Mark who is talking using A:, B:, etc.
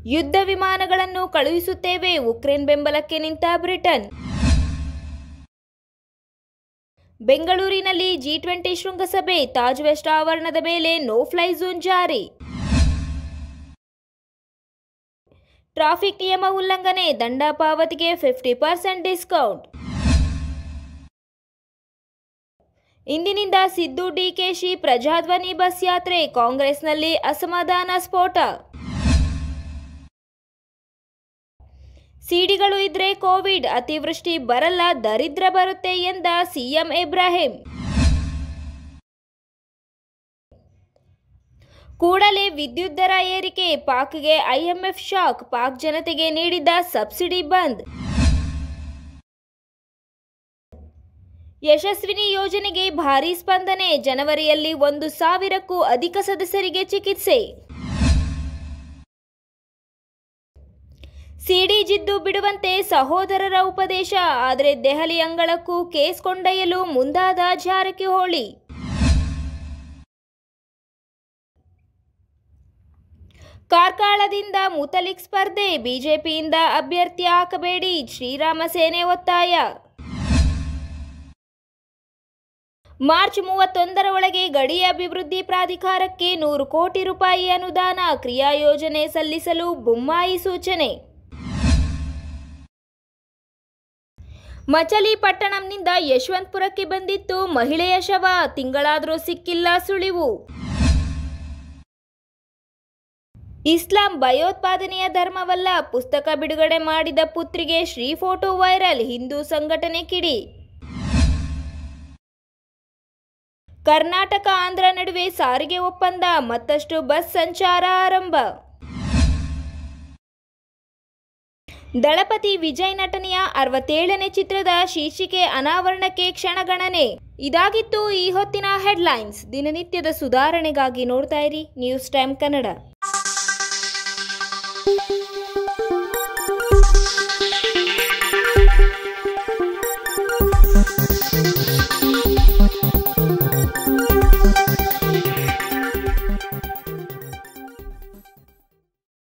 A: ಯುದ್ಧ ವಿಮಾನಗಳನ್ನು ಕಳುಹಿಸುತ್ತೇವೆ ಉಕ್ರೇನ್ ಬೆಂಬಲಕ್ಕೆ ನಿಂತ ಬ್ರಿಟನ್ ಬೆಂಗಳೂರಿನಲ್ಲಿ ಜಿ ಟ್ವೆಂಟಿ ಶೃಂಗಸಭೆ ತಾಜ್ ವೆಸ್ಟ್ ಆವರಣದ ಮೇಲೆ ನೋ ಫ್ಲೈ ಝೋನ್ ಜಾರಿ ಟ್ರಾಫಿಕ್ ನಿಯಮ ಉಲ್ಲಂಘನೆ ದಂಡ ಪಾವತಿಗೆ ಫಿಫ್ಟಿ ಪರ್ಸೆಂಟ್ ಡಿಸ್ಕೌಂಟ್ ಇಂದಿನಿಂದ ಸಿದ್ದು ಡಿಕೆಶಿ ಪ್ರಜಾಧ್ವನಿ ಬಸ್ ಯಾತ್ರೆ ಕಾಂಗ್ರೆಸ್ನಲ್ಲಿ ಅಸಮಾಧಾನ ಸ್ಫೋಟ ಸಿಡಿಗಳು ಇದ್ರೆ ಕೋವಿಡ್ ಅತಿವೃಷ್ಟಿ ಬರಲ್ಲ ದರಿದ್ರ ಬರುತ್ತೆ ಎಂದ ಸಿಎಂ ಇಬ್ರಾಹಿಂ ಕೂಡಲೇ ವಿದ್ಯುತ್ ದರ ಏರಿಕೆ ಪಾಕ್ಗೆ ಐಎಂಎಫ್ ಶಾಕ್ ಪಾಕ್ ಜನತೆಗೆ ನೀಡಿದ್ದ ಸಬ್ಸಿಡಿ ಬಂದ್ ಯಶಸ್ವಿನಿ ಯೋಜನೆಗೆ ಭಾರೀ ಸ್ಪಂದನೆ ಜನವರಿಯಲ್ಲಿ ಒಂದು ಸಾವಿರಕ್ಕೂ ಅಧಿಕ ಸದಸ್ಯರಿಗೆ ಚಿಕಿತ್ಸೆ ಸಿಡಿ ಜಿದ್ದು ಬಿಡುವಂತೆ ಸಹೋದರರ ಉಪದೇಶ ಆದರೆ ದೆಹಲಿ ಅಂಗಳಕ್ಕೂ ಕೇಸ್ ಕೊಂಡೊಯ್ಯಲು ಮುಂದಾದ ಜಾರಕಿಹೊಳಿ ಕಾರ್ಕಳದಿಂದ ಮುತಲಿಕ್ ಸ್ಪರ್ಧೆ ಬಿಜೆಪಿಯಿಂದ ಅಭ್ಯರ್ಥಿ ಹಾಕಬೇಡಿ ಶ್ರೀರಾಮ ಸೇನೆ ಒತ್ತಾಯ ಮಾರ್ಚ್ ಮೂವತ್ತೊಂದರ ಒಳಗೆ ಗಡಿ ಅಭಿವೃದ್ಧಿ ಪ್ರಾಧಿಕಾರಕ್ಕೆ ನೂರು ಕೋಟಿ ರೂಪಾಯಿ ಅನುದಾನ ಕ್ರಿಯಾ ಯೋಜನೆ ಸಲ್ಲಿಸಲು ಬೊಮ್ಮಾಯಿ ಸೂಚನೆ ಮಚಲಿಪಟ್ಟಣಂನಿಂದ ಯಶವಂತಪುರಕ್ಕೆ ಬಂದಿತ್ತು ಮಹಿಳೆಯ ಶವ ತಿಂಗಳಾದರೂ ಸಿಕ್ಕಿಲ್ಲ ಸುಳಿವು ಇಸ್ಲಾಂ ಭಯೋತ್ಪಾದನೆಯ ಧರ್ಮವಲ್ಲ ಪುಸ್ತಕ ಬಿಡುಗಡೆ ಮಾಡಿದ ಪುತ್ರಿಗೆ ಶ್ರೀ ಫೋಟೋ ವೈರಲ್ ಹಿಂದೂ ಸಂಘಟನೆ ಕಿಡಿ ಕರ್ನಾಟಕ ಆಂಧ್ರ ನಡುವೆ ಸಾರಿಗೆ ಒಪ್ಪಂದ ಮತ್ತಷ್ಟು ಬಸ್ ಸಂಚಾರ ಆರಂಭ ದಳಪತಿ ವಿಜಯ್ ನಟನೆಯ ಅರವತ್ತೇಳನೇ ಚಿತ್ರದ ಶೀರ್ಷಿಕೆ ಅನಾವರಣಕ್ಕೆ ಕ್ಷಣಗಣನೆ ಇದಾಗಿತ್ತು ಈ ಹೊತ್ತಿನ ಹೆಡ್ಲೈನ್ಸ್ ದಿನನಿತ್ಯದ ಸುಧಾರಣೆಗಾಗಿ ನೋಡ್ತಾ ಇರಿ ನ್ಯೂಸ್ ಟೈಮ್ ಕನ್ನಡ